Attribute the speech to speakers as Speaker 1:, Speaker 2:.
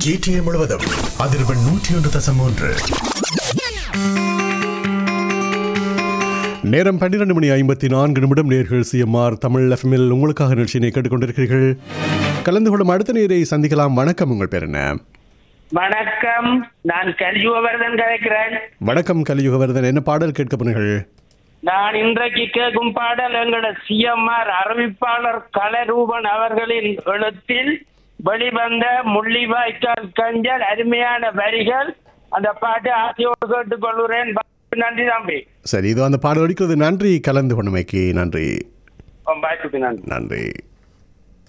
Speaker 1: GTA முழுவதும் அதிர்வெண் நூற்றி ஒன்று தசம் மூன்று
Speaker 2: நேரம் பன்னிரண்டு மணி ஐம்பத்தி நான்கு நிமிடம் நேர்கள் சிஎம்ஆர் தமிழ் எஃப்எம்எல் உங்களுக்காக நிகழ்ச்சியினை கேட்டுக்கொண்டிருக்கிறீர்கள் கலந்து கொள்ளும் அடுத்த நேரை சந்திக்கலாம் வணக்கம் உங்கள் பேர் என்ன
Speaker 3: வணக்கம் நான் கலியுகவர்தன் கலைக்கிறேன்
Speaker 2: வணக்கம் கலியுகவர்தன் என்ன பாடல் கேட்க போனீர்கள்
Speaker 3: நான் இன்றைக்கு கேட்கும் பாடல் எங்களோட சிஎம்ஆர் அறிவிப்பாளர் கலரூபன் அவர்களின் எழுத்தில் வெளிவந்த முள்ளிவாய்க்கால் கஞ்சல் அருமையான வரிகள் அந்த பாட்டு ஆசையோடு கேட்டுக் கொள்கிறேன் நன்றி தம்பி
Speaker 2: சரி இதோ அந்த பாடல் ஒழிக்கிறது நன்றி கலந்து கொண்டமைக்கு நன்றி
Speaker 3: பாய்க்கு நன்றி
Speaker 2: நன்றி